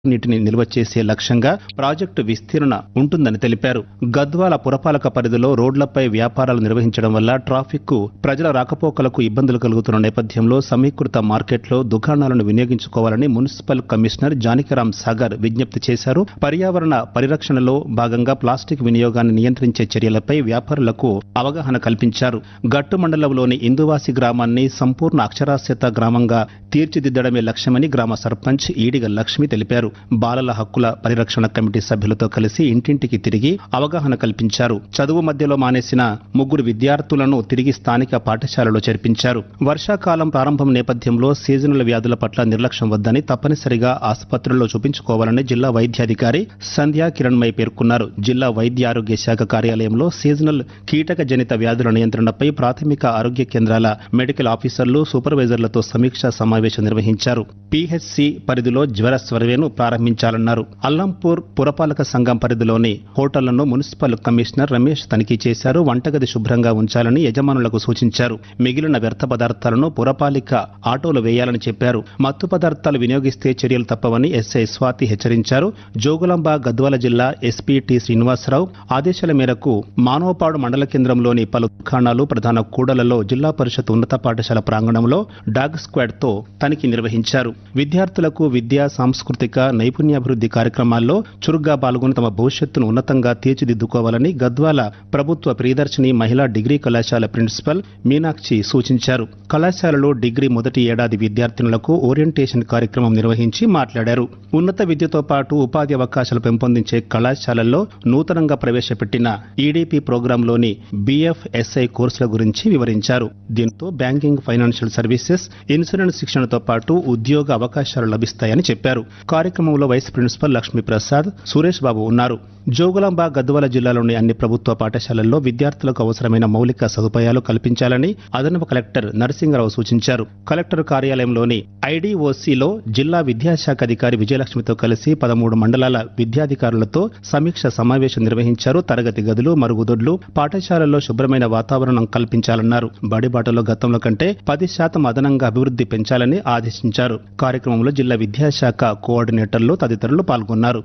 నీటిని నిల్వ చేసే లక్ష్యంగా ప్రాజెక్టు విస్తీర్ణ ఉంటుందని తెలిపారు గద్వాల పురపాలక పరిధిలో రోడ్లపై వ్యాపారాలు నిర్వహించడం వల్ల ట్రాఫిక్ కు ప్రజల రాకపోకలకు ఇబ్బందులు కలుగుతున్న నేపథ్యంలో సమీకృత మార్కెట్లో దుకాణాలను వినియోగించుకోవాలని మున్సిపల్ కమిషనర్ జానకిరాం సాగర్ విజ్ఞప్తి చేశారు పర్యావరణ పరిరక్షణలో భాగంగా ప్లాస్టిక్ వినియోగాన్ని నియంత్రించే చర్యలపై వ్యాపారులకు అవగాహన కల్పించారు గట్టు మండలంలోని ఇందువాసి గ్రామాన్ని సంపూర్ణ అక్షరాస్యత గ్రామంగా తీర్చిదిద్దడమే లక్ష్యమని గ్రామ సర్పంచ్ ఈడిగ లక్ష్మి తెలిపారు బాలల హక్కుల పరిరక్షణ కమిటీ సభ్యులతో కలిసి ఇంటింటికి తిరిగి అవగాహన కల్పించారు చదువు మధ్యలో మానేసిన ముగ్గురు విద్యార్థులను తిరిగి స్థానిక పాఠశాలలో చేర్పించారు వర్షాకాలం ప్రారంభం నేపథ్యంలో సీజనల్ వ్యాధుల పట్ల నిర్లక్ష్యం వద్దని తప్పనిసరిగా ఆసుపత్రుల్లో చూపించుకోవాలని జిల్లా వైద్యాధికారి సంధ్యా కిరణ్మయ్ పేర్కొన్నారు జిల్లా వైద్య ఆరోగ్య శాఖ కార్యాలయంలో సీజనల్ కీటక జనిత వ్యాధుల నియంత్రణపై ప్రాథమిక ఆరోగ్య కేంద్రాల మెడికల్ ఆఫీసర్లు సూపర్వైజర్లతో సమీక్షా సమావేశం నిర్వహించారు పిహెచ్సి పరిధిలో జ్వర సర్వేను ప్రారంభించాలన్నారు అల్లంపూర్ పురపాలక సంఘం పరిధిలోని హోటళ్లను మున్సిపల్ కమిషనర్ రమేష్ తనిఖీ చేశారు వంటగది శుభ్రంగా ఉంచాలని యజమానులకు సూచించారు మిగిలిన వ్యర్థ పదార్థాలను పురపాలిక ఆటోలు వేయాలని చెప్పారు మత్తు పదార్థాలు వినియోగిస్తే చర్యలు తప్పవని ఎస్ఐ స్వాతి హెచ్చరించారు జోగులాంబ గద్వాల జిల్లా ఎస్పీ టి శ్రీనివాసరావు ఆదేశాల మేరకు మానవపాడు మండల కేంద్రంలోని పలు దుకాణాలు ప్రధాన కూడలలో జిల్లా పరిషత్ ఉన్నత పాఠశాల ప్రాంగణంలో డాగ్ స్క్వాడ్ తో తనిఖీ నిర్వహించారు విద్యార్థులకు విద్యా సాంస్కృతిక నైపుణ్యాభివృద్ధి కార్యక్రమాల్లో చురుగ్గా పాల్గొని తమ భవిష్యత్తును ఉన్నతంగా తీర్చిదిద్దుకోవాలని గద్వాల ప్రభుత్వ ప్రియదర్శిని మహిళా డిగ్రీ కళాశాల ప్రిన్సిపల్ మీనాక్షి సూచించారు కళాశాలలో డిగ్రీ మొదటి ఏడాది విద్యార్థినులకు ఓరియంటేషన్ కార్యక్రమం నిర్వహించి మాట్లాడారు ఉన్నత విద్యతో పాటు ఉపాధి అవకాశాలు పెంపొందించే కళాశాలల్లో నూతనంగా ప్రవేశపెట్టిన ఈడీపీ ప్రోగ్రాంలోని బిఎఫ్ఎస్ఐ కోర్సుల గురించి వివరించారు దీంతో బ్యాంకింగ్ ఫైనాన్షియల్ సర్వీసెస్ ఇన్సూరెన్స్ శిక్షణతో పాటు ఉద్యోగ అవకాశాలు లభిస్తాయని చెప్పారు కార్యక్రమంలో వైస్ ప్రిన్సిపల్ లక్ష్మీ ప్రసాద్ సురేష్ బాబు ఉన్నారు జోగులాంబ గద్వాల జిల్లాలోని అన్ని ప్రభుత్వ పాఠశాలల్లో విద్యార్థులకు అవసరమైన మౌలిక సదుపాయాలు కల్పించాలని అదనపు కలెక్టర్ నరసింగరావు సూచించారు కలెక్టర్ కార్యాలయంలోని ఐడీఓసీలో జిల్లా విద్యాశాఖ అధికారి విజయలక్ష్మితో కలిసి పదమూడు మండలాల విద్యాధికారులతో సమీక్ష సమావేశం నిర్వహించారు తరగతి గదులు మరుగుదొడ్లు పాఠశాలల్లో శుభ్రమైన వాతావరణం కల్పించాలన్నారు బడిబాటలో గతంలో కంటే పది శాతం అదనంగా అభివృద్ధి పెంచాలని ఆదేశించారు కార్యక్రమంలో జిల్లా విద్యాశాఖ కోఆర్డినేటర్లు తదితరులు పాల్గొన్నారు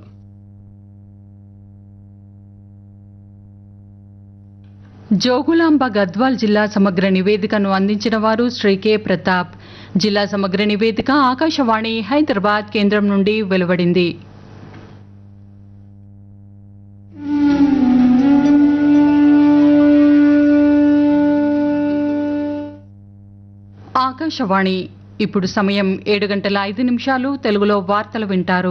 జోగులాంబ గద్వాల్ జిల్లా సమగ్ర నివేదికను అందించిన వారు శ్రీ కె ప్రతాప్ జిల్లా సమగ్ర నివేదిక ఆకాశవాణి హైదరాబాద్ కేంద్రం నుండి వెలువడింది ఆకాశవాణి ఇప్పుడు సమయం ఏడు గంటల ఐదు నిమిషాలు తెలుగులో వార్తలు వింటారు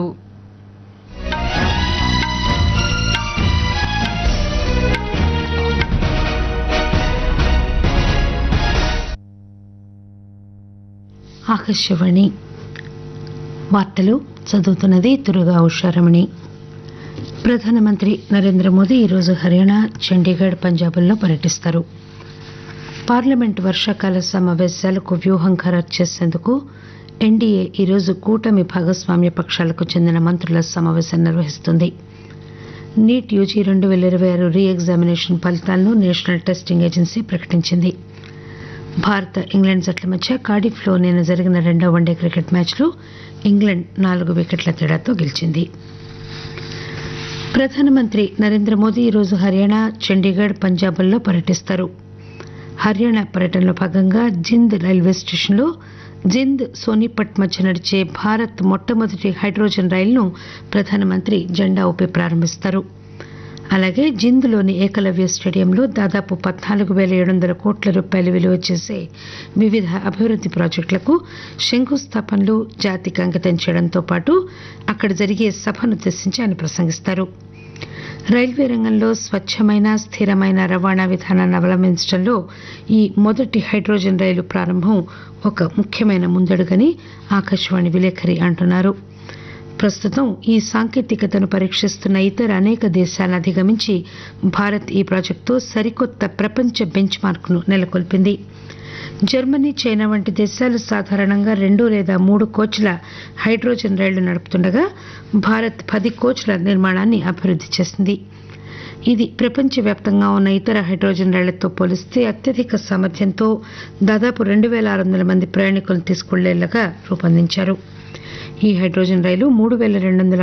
ఆకాశవాణి వార్తలు చదువుతున్నది తురుగా ఉషారమణి ప్రధానమంత్రి నరేంద్ర మోదీ ఈరోజు హర్యానా చండీగఢ్ పంజాబ్ల్లో పర్యటిస్తారు పార్లమెంట్ వర్షాకాల సమావేశాలకు వ్యూహం ఖరారు చేసేందుకు ఎన్డీఏ ఈరోజు కూటమి భాగస్వామ్య పక్షాలకు చెందిన మంత్రుల సమావేశం నిర్వహిస్తుంది నీట్ యూజీ రెండు వేల ఇరవై ఆరు రీ ఎగ్జామినేషన్ ఫలితాలను నేషనల్ టెస్టింగ్ ఏజెన్సీ ప్రకటించింది భారత ఇంగ్లాండ్ జట్ల మధ్య కార్డిఫ్లో నిన్న జరిగిన రెండో వన్డే క్రికెట్ మ్యాచ్లో ఇంగ్లాండ్ నాలుగు వికెట్ల తేడాతో గెలిచింది ప్రధానమంత్రి నరేంద్ర మోదీ ఈరోజు హర్యానా చండీగఢ్ పంజాబ్ల్లో పర్యటిస్తారు హర్యానా పర్యటనలో భాగంగా జింద్ రైల్వే స్టేషన్లో జింద్ సోనిపట్ మధ్య నడిచే భారత్ మొట్టమొదటి హైడ్రోజన్ రైలును ప్రధానమంత్రి జెండా ఊపి ప్రారంభిస్తారు అలాగే జింద్లోని ఏకలవ్య స్టేడియంలో దాదాపు పద్నాలుగు వేల ఏడు వందల కోట్ల రూపాయలు విలువ చేసే వివిధ అభివృద్ధి ప్రాజెక్టులకు శంకుస్థాపనలు జాతికి అంకితం చేయడంతో పాటు అక్కడ జరిగే సభనుద్దేశించి ఆయన ప్రసంగిస్తారు రైల్వే రంగంలో స్వచ్ఛమైన స్థిరమైన రవాణా విధానాన్ని అవలంబించడంలో ఈ మొదటి హైడ్రోజన్ రైలు ప్రారంభం ఒక ముఖ్యమైన ముందడుగని ఆకాశవాణి విలేకరి అంటున్నారు ప్రస్తుతం ఈ సాంకేతికతను పరీక్షిస్తున్న ఇతర అనేక దేశాలను అధిగమించి భారత్ ఈ ప్రాజెక్టుతో సరికొత్త ప్రపంచ బెంచ్ మార్క్ను నెలకొల్పింది జర్మనీ చైనా వంటి దేశాలు సాధారణంగా రెండు లేదా మూడు కోచ్ల హైడ్రోజన్ రైళ్లు నడుపుతుండగా భారత్ పది కోచ్ల నిర్మాణాన్ని అభివృద్ధి చేసింది ఇది ప్రపంచవ్యాప్తంగా ఉన్న ఇతర హైడ్రోజన్ రైళ్లతో పోలిస్తే అత్యధిక సామర్థ్యంతో దాదాపు రెండు వేల ఆరు వందల మంది ప్రయాణికులను తీసుకువెళ్లేలాగా రూపొందించారు ఈ హైడ్రోజన్ రైలు మూడు వేల రెండు వందల